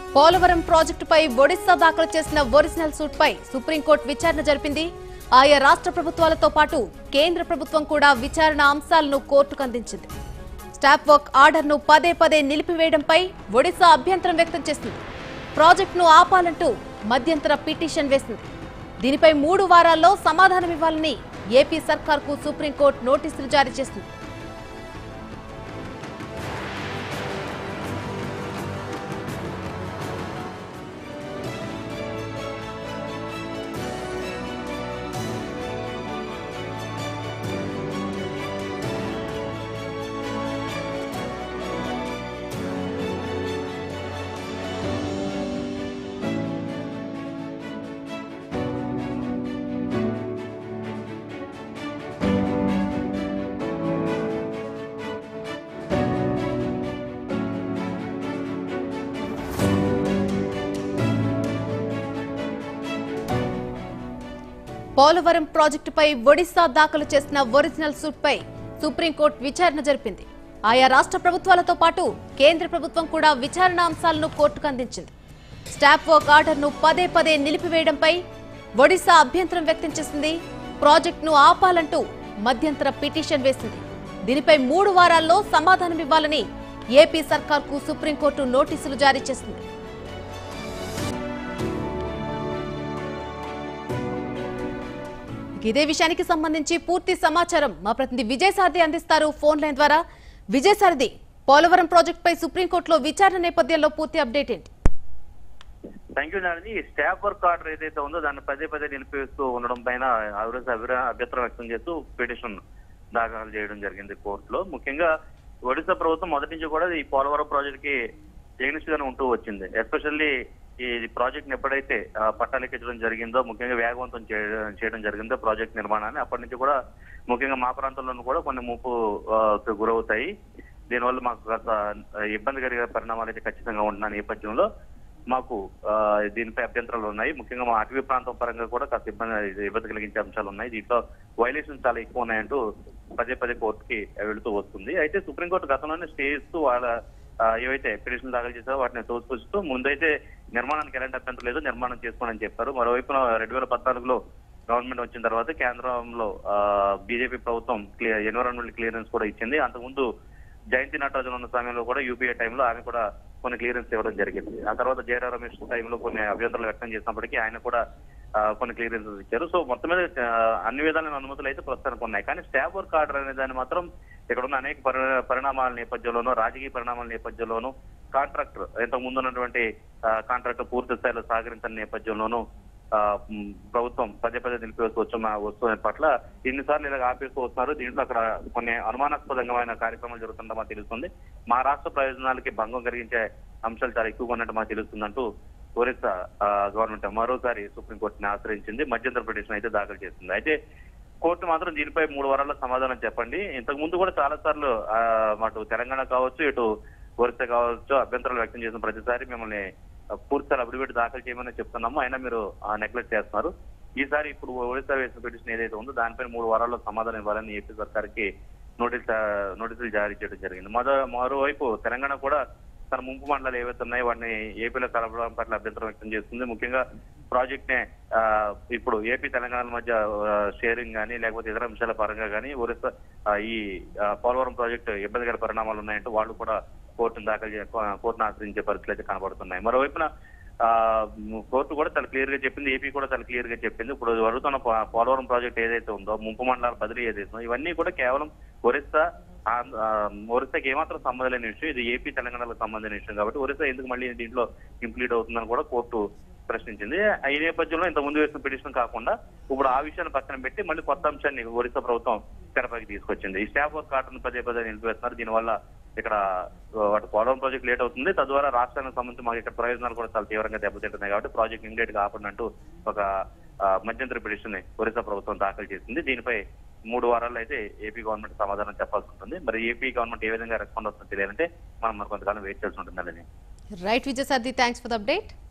పోలవరం ప్రాజెక్టుపై ఒడిశా దాఖలు చేసిన ఒరిజినల్ సూట్పై సుప్రీంకోర్టు విచారణ జరిపింది ఆయా రాష్ట్ర ప్రభుత్వాలతో పాటు కేంద్ర ప్రభుత్వం కూడా విచారణ అంశాలను కోర్టుకు అందించింది స్టాప్ వర్క్ ఆర్డర్ను పదే పదే నిలిపివేయడంపై ఒడిశా అభ్యంతరం వ్యక్తం చేసింది ప్రాజెక్టును ఆపాలంటూ మధ్యంతర పిటిషన్ వేసింది దీనిపై మూడు వారాల్లో సమాధానం ఇవ్వాలని ఏపీ సర్కార్కు సుప్రీంకోర్టు నోటీసులు జారీ చేసింది పోలవరం ప్రాజెక్టుపై ఒడిశా దాఖలు చేసిన ఒరిజినల్ సూట్పై సుప్రీంకోర్టు విచారణ జరిపింది ఆయా రాష్ట్ర ప్రభుత్వాలతో పాటు కేంద్ర ప్రభుత్వం కూడా విచారణ అంశాలను కోర్టుకు అందించింది స్టాప్ వర్క్ ఆర్డర్ను పదే పదే నిలిపివేయడంపై ఒడిశా అభ్యంతరం వ్యక్తం చేసింది ప్రాజెక్టును ఆపాలంటూ మధ్యంతర పిటిషన్ వేసింది దీనిపై మూడు వారాల్లో సమాధానం ఇవ్వాలని ఏపీ సర్కార్కు సుప్రీంకోర్టు నోటీసులు జారీ చేసింది ఇదే విషయానికి సంబంధించి పూర్తి సమాచారం మా ప్రతినిధి విజయసారథి అందిస్తారు ఫోన్ లైన్ ద్వారా విజయసారథి పోలవరం ప్రాజెక్టుపై సుప్రీంకోర్టులో విచారణ నేపథ్యంలో పూర్తి అప్డేట్ ఏంటి థ్యాంక్ యూ నాని ఈ స్టాఫ్ వర్క్ ఆర్డర్ ఏదైతే ఉందో దాన్ని పదే పదే నిలిపివేస్తూ ఉండడం పైన అవిరస అభిరా- అభ్యంతరం వ్యక్తం చేస్తూ పిటిషన్ దాఖలు చేయడం జరిగింది కోర్టులో ముఖ్యంగా ఒడిశా ప్రభుత్వం మొదటి నుంచి కూడా ఈ పోలవరం ప్రాజెక్ట్ కి ఎగ్నిస్ట్ గానే ఉంటూ వచ్చింది ఎస్పెషల్లీ ఈ ప్రాజెక్ట్ ఎప్పుడైతే ఆ, పట్టాలెక్కించడం జరిగిందో ముఖ్యంగా వేగవంతం చేయడం చేయడం జరిగిందో ప్రాజెక్ట్ నిర్మాణాన్ని అప్పటి నుంచి కూడా ముఖ్యంగా మా ప్రాంతంలోనూ కూడా కొన్ని ముప్పు ఆ, కు గురవుతాయి దీనివల్ల మాకు కాస్త ఇబ్బంది కలిగే పరిణామాలు అయితే ఖచ్చితంగా ఉంటున్న నేపథ్యంలో మాకు ఆ, దీనిపై అభ్యంతరాలు ఉన్నాయి ముఖ్యంగా మా అటవీ ప్రాంతం పరంగా కూడా కాస్త ఇబ్బంది ఇబ్బంది కలిగించే అంశాలు ఉన్నాయి దీంట్లో వైలేషన్స్ చాలా ఎక్కువ ఉన్నాయంటూ పదే పదే కోర్టుకి వెళుతూ వస్తుంది అయితే సుప్రీంకోర్టు గతంలోనే స్టే ఇస్తూ వాళ్ళ ఆ, ఏవైతే పిటిషన్ దాఖలు చేశారో వాటిని తోసిపుస్తూ ముందైతే నిర్మాణానికి ఎలాంటి అభ్యంతరం లేదు నిర్మాణం చేసుకోమని చెప్పారు మరోవైపున రెండు వేల పద్నాలుగులో గవర్నమెంట్ వచ్చిన తర్వాత కేంద్రంలో బీజేపీ ప్రభుత్వం క్లియర్ ఎన్విరాన్మెంట్ క్లియరెన్స్ కూడా ఇచ్చింది అంతకుముందు జయంతి నటరాజన్ ఉన్న సమయంలో కూడా యూపీఏ టైంలో ఆమె కూడా కొన్ని క్లియరెన్స్ ఇవ్వడం జరిగింది ఆ తర్వాత జయరాం రమేష్ టైంలో కొన్ని అభ్యంతరాలు వ్యక్తం చేసినప్పటికీ ఆయన కూడా ఆ, కొన్ని క్లియరెన్సెస్ ఇచ్చారు సో మొత్తం మీద ఆ, అన్ని విధాలైన అనుమతులు అయితే ప్రస్తుతానికి ఉన్నాయి కానీ స్టాఫ్ వర్క్ ఆర్డర్ అనే దాన్ని మాత్రం ఇక్కడ ఉన్న అనేక పరి- పరిణామాల నేపథ్యంలోనూ రాజకీయ పరిణామాల నేపథ్యంలోనూ కాంట్రాక్టర్ ఇంతకు ముందు ఉన్నటువంటి కాంట్రాక్టర్ పూర్తి స్థాయిలో సహకరించిన నేపథ్యంలోనూ ఆ, మ్, ప్రభుత్వం పదే పదే నిలిపివేస్తూ వచ్చిన వస్తున్న పట్ల ఇన్నిసార్లు ఇలా ఆపేస్తూ వస్తున్నారు దీంట్లో అక్కడ కొన్ని అనుమానాస్పదంగా కార్యక్రమాలు జరుగుతుందో మాకు తెలుస్తుంది మా రాష్ట్ర ప్రయోజనాలకి భంగం కలిగించే అంశాలు చాలా ఎక్కువగా ఉన్నట్టు మాకు తెలుస్తుందంటూ ఒరిస్సా ఆ, గవర్నమెంట్ మరోసారి సుప్రీంకోర్టుని ఆశ్రయించింది మధ్యంతర పిటిషన్ అయితే దాఖలు చేసింది అయితే కోర్టు మాత్రం దీనిపై మూడు వారాల్లో సమాధానం చెప్పండి ఇంతకు ముందు కూడా చాలా సార్లు ఆ, అటు తెలంగాణ కావచ్చు ఇటు ఒరిస్సా కావచ్చు అభ్యంతరాలు వ్యక్తం చేసిన ప్రతిసారి మిమ్మల్ని ఆ, పూర్తిస్థాయి అఫిడవిట్ దాఖలు చేయమని చెప్తున్నాము అయినా మీరు నెగ్లెక్ట్ చేస్తున్నారు ఈసారి ఇప్పుడు ఒడిశా వేసిన పిటిషన్ ఏదైతే ఉందో దానిపై మూడు వారాల్లో సమాధానం ఇవ్వాలని ఏపీ సర్కార్కి నోటీస్ ఆ, నోటీసులు జారీ చేయడం జరిగింది మరో మరోవైపు తెలంగాణ కూడా తన ముంపు మండలాలు ఏవైతే ఉన్నాయో వాటిని ఏపీలో కలపడం పట్ల అభ్యంతరం వ్యక్తం చేస్తుంది ముఖ్యంగా ప్రాజెక్ట్ నే ఆ, ఇప్పుడు ఏపీ తెలంగాణ మధ్య షేరింగ్ కానీ లేకపోతే ఇతర అంశాల పరంగా కానీ ఒరిస్సా ఆ, ఈ ఆ, పోలవరం ప్రాజెక్టు ఇబ్బందికర పరిణామాలు ఉన్నాయంటూ వాళ్ళు కూడా కోర్టును దాఖలు చే- కోర్టును ఆశ్రయించే పరిస్థితులు అయితే కనబడుతున్నాయి మరోవైపున ఆ, కోర్టు కూడా చాలా క్లియర్ గా చెప్పింది ఏపీ కూడా చాలా క్లియర్ గా చెప్పింది ఇప్పుడు జరుగుతున్న పో- పోలవరం ప్రాజెక్ట్ ఏదైతే ఉందో ముంపు మండలాల బదిలీ ఏదైతే ఉందో ఇవన్నీ కూడా కేవలం ఒరిస్సా ఆంధ్ర- ఆ, ఒరిస్సాకి ఏమాత్రం సంబంధం లేని విషయం ఇది ఏపీ తెలంగాణకు సంబంధించిన విషయం కాబట్టి ఒరిస్సా ఎందుకు మళ్ళీ దీంట్లో ఇంప్లీట్ అవుతుందని కూడా కోర్టు ప్రశ్నించింది ఈ నేపథ్యంలో ఇంత ముందు వేసిన పిటిషన్ కాకుండా ఇప్పుడు ఆ విషయాన్ని పక్కన పెట్టి మళ్ళీ కొత్త అంశాన్ని ఒరిస్సా ప్రభుత్వం తెరపైకి తీసుకొచ్చింది ఈ స్టాఫ్ వర్క్ ఆర్డర్ను పదే పదే నిలిపివేస్తున్నారు దీనివల్ల ఇక్కడ వాటి పోలవరం ప్రాజెక్ట్ లేట్ అవుతుంది తద్వారా రాష్ట్రానికి సంబంధించి మాకు ఇక్కడ ప్రయోజనాలు కూడా చాలా తీవ్రంగా దెబ్బతింటున్నాయి కాబట్టి ప్రాజెక్ట్ ఇమీడియట్ గా ఆపండి ఒక ఆ, మధ్యంతర పిటిషన్ ని ఒరిస్సా ప్రభుత్వం దాఖలు చేసింది దీనిపై మూడు వారాల్లో అయితే ఏపీ గవర్నమెంట్ సమాధానం చెప్పాల్సి ఉంటుంది మరి ఏపీ గవర్నమెంట్ ఏ విధంగా రెస్పాండ్ అవుతుందో తెలియాలంటే మనం మరి కొంతకాలం వెయిట్ చేయాల్సి ఉంటుంది అలానే right Vijayasarathi thanks for the update